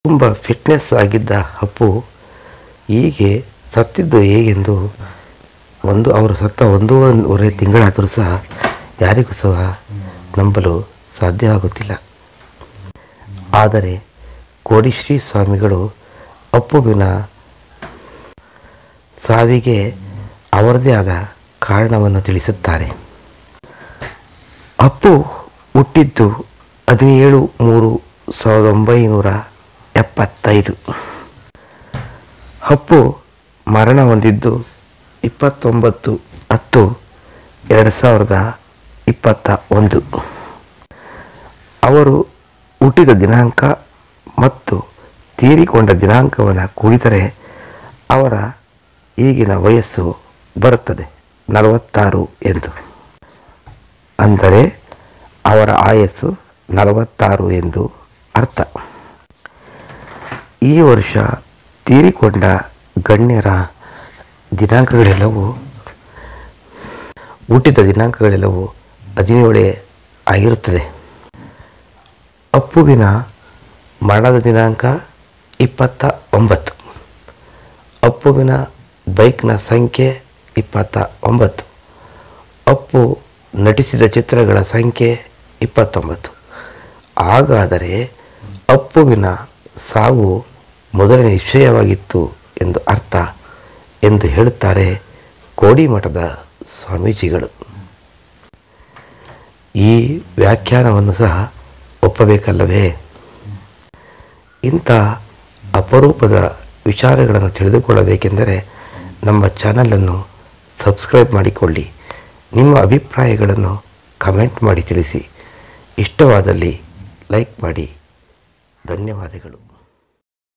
ತುಂಬ ಫಿಟ್ನೆಸ್ ಆಗಿದ್ದ ಅಪ್ಪು ಹೀಗೆ ಸತ್ತಿದ್ದು ಹೇಗೆಂದು ಒಂದು ಅವರು ಸತ್ತ ಒಂದೂವರೆ ತಿಂಗಳಾದರೂ ಸಹ ಯಾರಿಗೂ ಸಹ ನಂಬಲು ಸಾಧ್ಯವಾಗುತ್ತಿಲ್ಲ ಆದರೆ ಕೋಡಿಶ್ರೀ ಸ್ವಾಮಿಗಳು ಅಪ್ಪುವಿನ ಸಾವಿಗೆ ಅವರದೇ ಆದ ಕಾರಣವನ್ನು ತಿಳಿಸುತ್ತಾರೆ ಅಪ್ಪು ಹುಟ್ಟಿದ್ದು ಹದಿನೇಳು ಮೂರು ಸಾವಿರದ ಒಂಬೈನೂರ ಎಪ್ಪತ್ತೈದು ಅಪ್ಪು ಮರಣ ಹೊಂದಿದ್ದು ಇಪ್ಪತ್ತೊಂಬತ್ತು ಹತ್ತು ಎರಡು ಸಾವಿರದ ಇಪ್ಪತ್ತ ಒಂದು ಅವರು ಹುಟ್ಟಿದ ದಿನಾಂಕ ಮತ್ತು ತೀರಿಕೊಂಡ ದಿನಾಂಕವನ್ನು ಕೂಡಿದರೆ ಅವರ ಈಗಿನ ವಯಸ್ಸು ಬರುತ್ತದೆ ನಲವತ್ತಾರು ಎಂದು ಅಂದರೆ ಅವರ ಆಯಸ್ಸು ನಲವತ್ತಾರು ಎಂದು ಅರ್ಥ ಈ ವರ್ಷ ತೀರಿಕೊಂಡ ಗಣ್ಯರ ದಿನಾಂಕಗಳೆಲ್ಲವೂ ಹುಟ್ಟಿದ ದಿನಾಂಕಗಳೆಲ್ಲವೂ ಹದಿನೇಳೇ ಆಗಿರುತ್ತದೆ ಅಪ್ಪುವಿನ ಮರಣದ ದಿನಾಂಕ ಇಪ್ಪತ್ತ ಒಂಬತ್ತು ಅಪ್ಪುವಿನ ಬೈಕ್ನ ಸಂಖ್ಯೆ ಇಪ್ಪತ್ತ ಒಂಬತ್ತು ಅಪ್ಪು ನಟಿಸಿದ ಚಿತ್ರಗಳ ಸಂಖ್ಯೆ ಇಪ್ಪತ್ತೊಂಬತ್ತು ಹಾಗಾದರೆ ಅಪ್ಪುವಿನ ಸಾವು ಮೊದಲ ನಿಶ್ಚಯವಾಗಿತ್ತು ಎಂದು ಅರ್ಥ ಎಂದು ಹೇಳುತ್ತಾರೆ ಕೋಡಿಮಠದ ಸ್ವಾಮೀಜಿಗಳು ಈ ವ್ಯಾಖ್ಯಾನವನ್ನು ಸಹ ಒಪ್ಪಬೇಕಲ್ಲವೇ ಇಂಥ ಅಪರೂಪದ ವಿಚಾರಗಳನ್ನು ತಿಳಿದುಕೊಳ್ಳಬೇಕೆಂದರೆ ನಮ್ಮ ಚಾನಲನ್ನು ಸಬ್ಸ್ಕ್ರೈಬ್ ಮಾಡಿಕೊಳ್ಳಿ ನಿಮ್ಮ ಅಭಿಪ್ರಾಯಗಳನ್ನು ಕಮೆಂಟ್ ಮಾಡಿ ತಿಳಿಸಿ ಇಷ್ಟವಾದಲ್ಲಿ ಲೈಕ್ ಮಾಡಿ ಧನ್ಯವಾದಗಳು